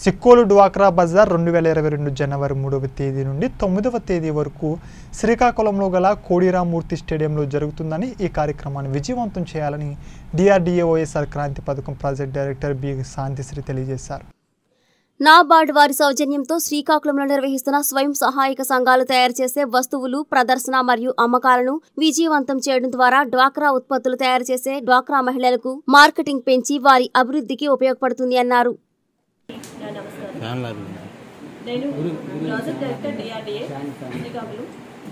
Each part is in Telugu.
సిక్కోలు డ్వాక్రా బజార్ రెండు వేల ఇరవై రెండు జనవరి మూడవ తేదీ నుండి తొమ్మిదవ తేదీ వరకు శ్రీకాకుళంలో గల కోడిరామూర్తి స్టేడియంలో జరుగుతుందని ఈ కార్యక్రమాన్ని విజయవంతం చేయాలని డిఆర్డీఏ వైఎస్ఆర్ క్రాంతి పథకం ప్రాజెక్ట్ డైరెక్టర్ బి శాంతిశ్రీ తెలియజేశారు నాబార్డ్ వారి సౌజన్యంతో శ్రీకాకుళంలో నిర్వహిస్తున్న స్వయం సహాయక సంఘాలు తయారు చేసే వస్తువులు ప్రదర్శన మరియు అమ్మకాలను విజయవంతం చేయడం ద్వారా డ్వాక్రా ఉత్పత్తులు తయారు చేసే డ్వాక్రా మహిళలకు మార్కెటింగ్ పెంచి వారి అభివృద్ధికి ఉపయోగపడుతుంది అన్నారు నా నమస్కారం ఫ్యాన్లు నేను ప్రాజెక్ట్ డైరెక్టర్ డిఆర్డిఏ శ్రీకాకుళం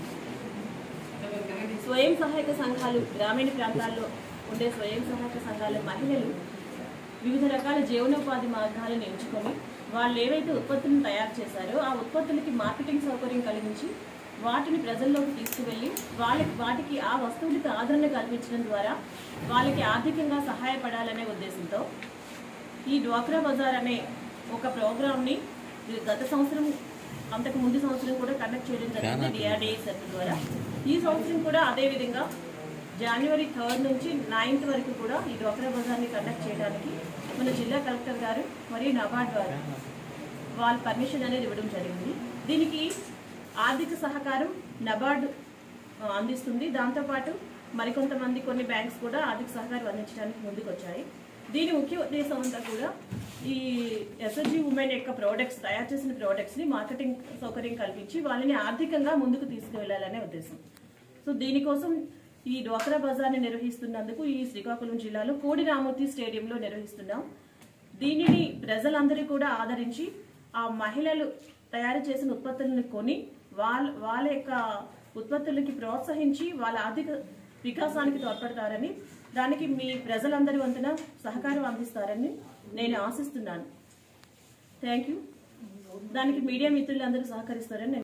స్వయం సహాయక సంఘాలు గ్రామీణ ప్రాంతాల్లో ఉండే స్వయం సహాయక సంఘాల మహిళలు వివిధ రకాల జీవనోపాధి మార్గాలను ఎంచుకొని వాళ్ళు ఏవైతే ఉత్పత్తులను తయారు చేశారో ఆ ఉత్పత్తులకి మార్కెటింగ్ సౌకర్యం కలిగించి వాటిని ప్రజల్లోకి తీసుకువెళ్ళి వాళ్ళకి వాటికి ఆ వస్తువులకి ఆదరణ కల్పించడం ద్వారా వాళ్ళకి ఆర్థికంగా సహాయపడాలనే ఉద్దేశంతో ఈ డ్వాక్రా బజార్ అనే ఒక ప్రోగ్రామ్ని గత సంవత్సరం అంతకు ముందు సంవత్సరం కూడా కండక్ట్ చేయడం జరిగింది డిఆర్డిఏ సెట్ ద్వారా ఈ సంవత్సరం కూడా అదే విధంగా జనవరి థర్డ్ నుంచి నైన్త్ వరకు కూడా ఈ డ్వాక్రా బజార్ని కండక్ట్ చేయడానికి మన జిల్లా కలెక్టర్ గారు మరియు నబార్డ్ వారు వాళ్ళ పర్మిషన్ అనేది ఇవ్వడం జరిగింది దీనికి ఆర్థిక సహకారం నబార్డ్ ఆ, అందిస్తుంది దాంతోపాటు మరికొంతమంది కొన్ని బ్యాంక్స్ కూడా ఆర్థిక సహకారం అందించడానికి ముందుకు వచ్చాయి దీని ముఖ్య ఉద్దేశం అంతా కూడా ఈ ఎస్ఎస్జి ఉమెన్ యొక్క ప్రోడక్ట్స్ తయారు చేసిన ప్రోడక్ట్స్ని మార్కెటింగ్ సౌకర్యం కల్పించి వాళ్ళని ఆర్థికంగా ముందుకు తీసుకువెళ్ళాలనే ఉద్దేశం సో దీనికోసం ఈ డ్వాక్రా బజార్ని నిర్వహిస్తున్నందుకు ఈ శ్రీకాకుళం జిల్లాలో కోడి రామూర్తి స్టేడియంలో నిర్వహిస్తున్నాం దీనిని ప్రజలందరూ కూడా ఆదరించి ఆ మహిళలు తయారు చేసిన ఉత్పత్తులను కొని వాళ్ళ వాళ్ళ యొక్క ఉత్పత్తులకి ప్రోత్సహించి వాళ్ళ ఆర్థిక వికాసానికి తోడ్పడతారని దానికి మీ ప్రజలందరి వంతున సహకారం అందిస్తారని నేను ఆశిస్తున్నాను థ్యాంక్ యూ దానికి మీడియా మిత్రులందరూ సహకరిస్తారని నేను